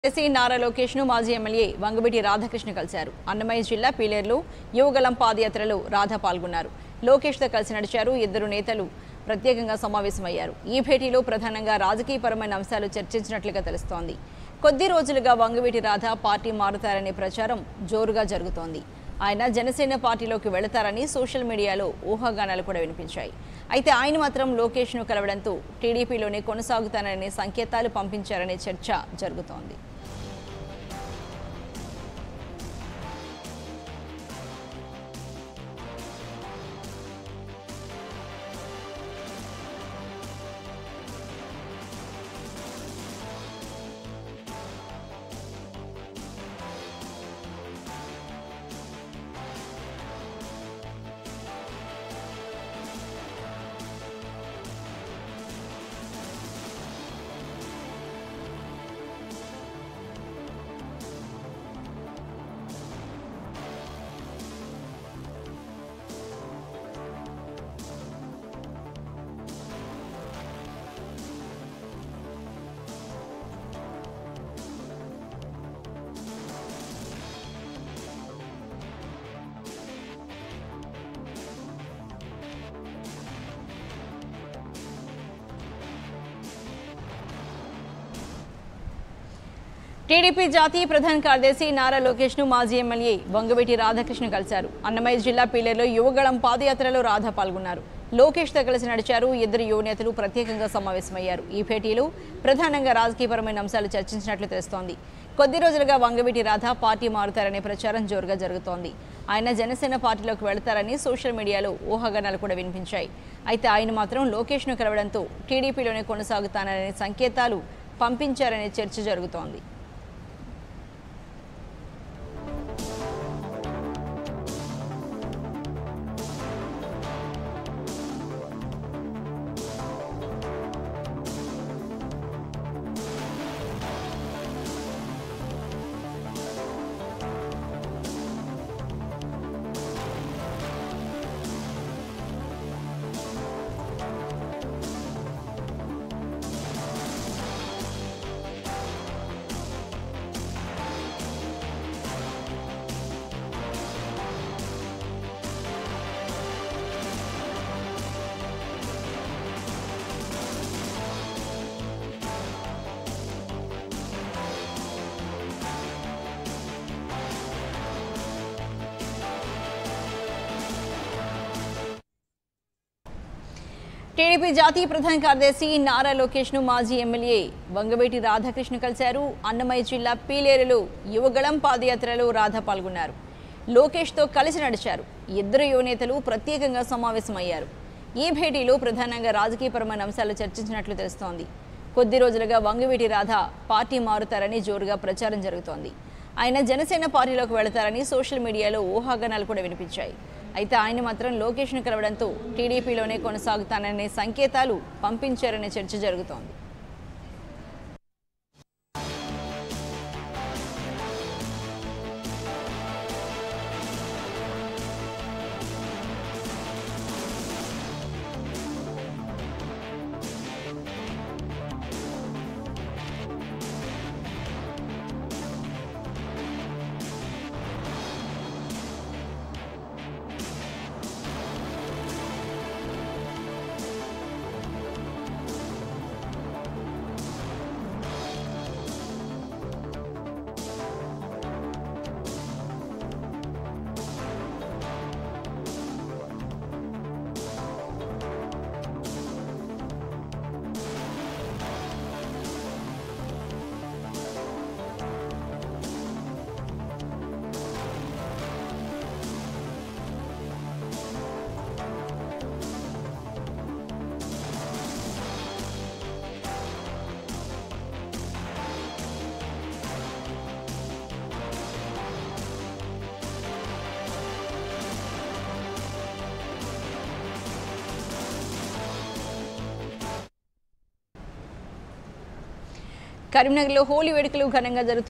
SC Nara Lokesh ను మాజీ MLA వంగబిటి Radhakrishna కలిశారు అన్నమయ్య జిల్లా పీలేరులో యువగలం పాదయాత్రలో రాధ పాల్గొన్నారు లోకేష్ తో కలిసి నడిచారు ఇద్దరు నేతలు ప్రత్యేకంగా సమావేశమయ్యారు ఈ భేటీలో ప్రధానంగా రాజకీయపరమైన అంశాలు చర్చించినట్లుగా తెలుస్తోంది కొద్ది రోజులుగా వంగవీటి రాధ పార్టీ మారుతారనే ప్రచారం జోరుగా జరుగుతోంది ఆయన జనసేన పార్టీలోకి వెళతారని సోషల్ మీడియాలో ఊహాగానాలు కూడా వినిపించాయి అయితే ఆయన మాత్రం లోకేష్ను కలవడంతో టీడీపీలోనే కొనసాగుతాననే సంకేతాలు పంపించారనే చర్చ జరుగుతోంది టీడీపీ జాతీయ ప్రధాన కార్యదర్శి నారా లోకేష్ ను మాజీ ఎమ్మెల్యే వంగవీటి రాధాకృష్ణ కలిశారు అన్నమయ్య జిల్లా పీలేరులో యువగళం పాదయాత్రలో రాధ పాల్గొన్నారు లోకేష్ తో కలిసి నడిచారు ఇద్దరు యువ నేతలు ప్రత్యేకంగా సమావేశమయ్యారు ఈ భేటీలో ప్రధానంగా రాజకీయపరమైన అంశాలు చర్చించినట్లు తెలుస్తోంది కొద్ది రోజులుగా వంగవీటి రాధ పార్టీ మారుతారనే ప్రచారం జోరుగా జరుగుతోంది ఆయన జనసేన పార్టీలోకి వెళతారని సోషల్ మీడియాలో ఊహాగానాలు కూడా వినిపించాయి అయితే ఆయన మాత్రం లోకేష్ను కలవడంతో టీడీపీలోనే కొనసాగుతాననే సంకేతాలు పంపించారనే చర్చ జరుగుతోంది టీడీపీ జాతీయ ప్రధాన కార్యదర్శి నారా లోకేష్ ను మాజీ ఎమ్మెల్యే వంగవేటి రాధాకృష్ణ కలిశారు అన్నమయ్య జిల్లా పీలేరులో యువగళం పాదయాత్రలో రాధ పాల్గొన్నారు లోకేష్ తో కలిసి నడిచారు ఇద్దరు యువ నేతలు ప్రత్యేకంగా సమావేశమయ్యారు ఈ భేటీలో ప్రధానంగా రాజకీయపరమైన అంశాలు చర్చించినట్లు తెలుస్తోంది కొద్ది రోజులుగా వంగవీటి రాధ పార్టీ మారుతారని జోరుగా ప్రచారం జరుగుతోంది ఆయన జనసేన పార్టీలోకి వెళతారని సోషల్ మీడియాలో ఊహాగానాలు కూడా వినిపించాయి అయితే ఆయన మాత్రం లోకేష్ను కలవడంతో టీడీపీలోనే కొనసాగుతాననే సంకేతాలు పంపించారనే చర్చ జరుగుతోంది కరీంనగర్లో హోలీ వేడుకలు ఘనంగా జరుగుతున్నాయి